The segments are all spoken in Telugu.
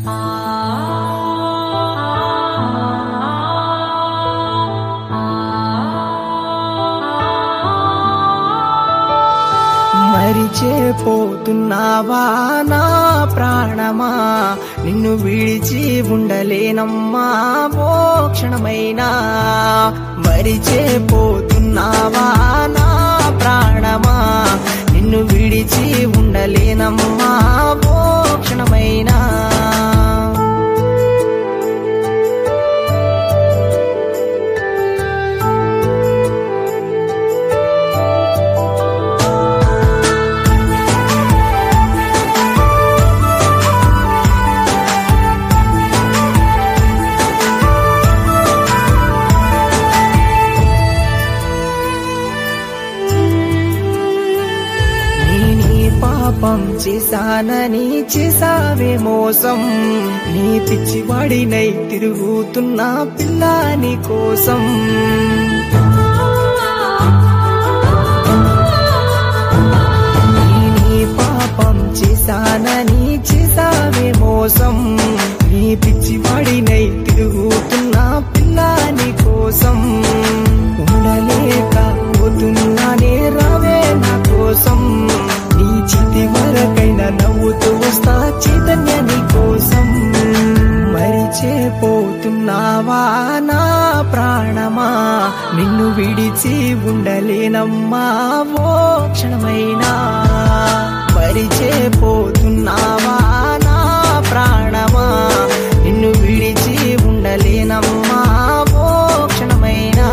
మరిచేపోతున్నావా నా ప్రాణమా నిన్ను విడిచి ఉండలేనమ్మా ఓ క్షణమైనా మరిచేపోతున్నావా నా ప్రాణమా నిన్ను విడిచి ఉండలేనమ్మా ఓ క్షణమైనా నేనీ పాపం చేశానని చేసావే మోసం నీ పిచ్చివాడినై తిరుగుతున్నా పిల్లాని కోసం నేనీ పాపం చేశానని చేసావే మోసం నీ పిచ్చివాడినై తిరుగుతున్నా పిల్లాని కోసం ఉండలేక పోతున్నానే రావే నా కోసం నీ చితి వరకైనా నవ్వుతూ వస్తా చైతన్య నీ కోసం మరిచేపోతున్నావా నా ప్రాణమా నిన్ను విడిచి ఉండలేనమ్మా ఓ క్షణమైనా మరిచేపోతున్నావా నా ప్రాణమా నిన్ను విడిచి ఉండలేనమ్మా ఓ క్షణమైనా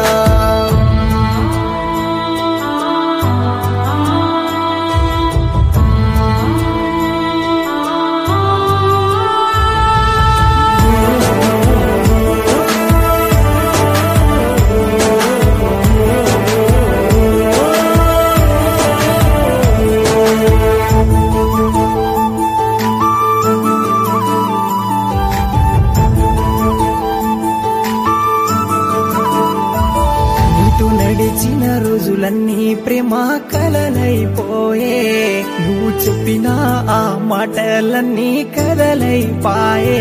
నీతో నడిచిన రోజులన్నీ ప్రేమ కలలైపోయే నువ్వు చెప్పిన ఆ మాటలన్నీ కదలైపాయే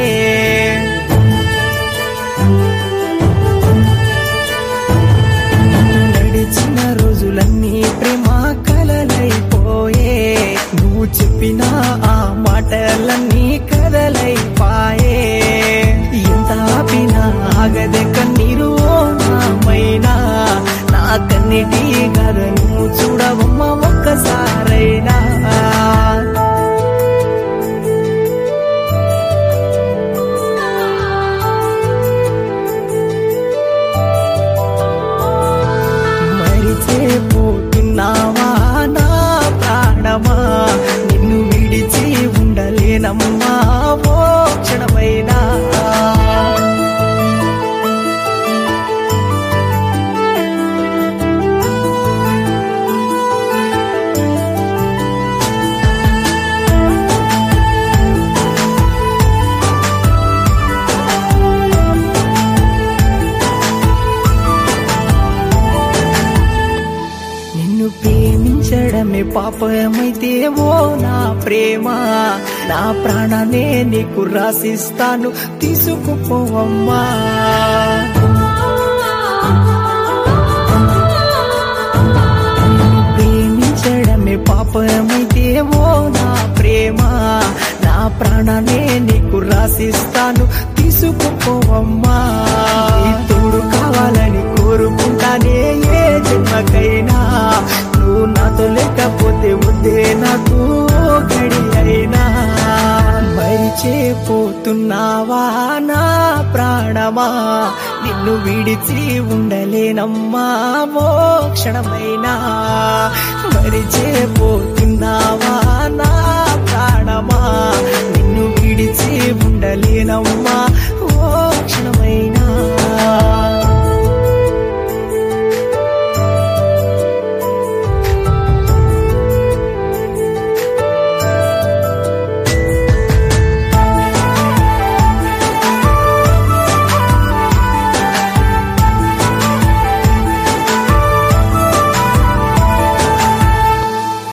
నీతో నడిచిన రోజులన్నీ ప్రేమ కలలైపోయే నువ్వు చెప్పిన ఆ మాటలన్నీ కదలైపాయే ఎంత ఆపినా ఆగదే కన్నీరు ఓ నామైనా నా కన్నిటి కథ నువ్వు చూడవమ్మ ఒక్కసారైనా మరిచేపోతున్నావా నా ప్రాణమా నిన్ను విడిచి ఉండలేనమ్మా ఓ క్షణమైనా నిన్ను ప్రేమించడమే పాపమైతే ఓ నా ప్రేమ నా ప్రాణానే నీకు రాసిస్తాను తీసుకుపోవమ్మా నిన్ను ప్రేమించడమే పాపమైతే ఓ నా ప్రేమ నా ప్రాణానే నీకు రాసిస్తాను తీసుకుపోవమ్మా నీ తోడు కావాలని కోరుకుంటానే ఏ జన్మకైనా నువ్వు నాతో లేకపోతే వద్దే నాకు ఓ గడి అయినా మరిచేపోతున్నావా నా ప్రాణమా నిన్ను విడిచి ఉండలేనమ్మా ఓ క్షణమైనా మరిచేపోతున్నావా నా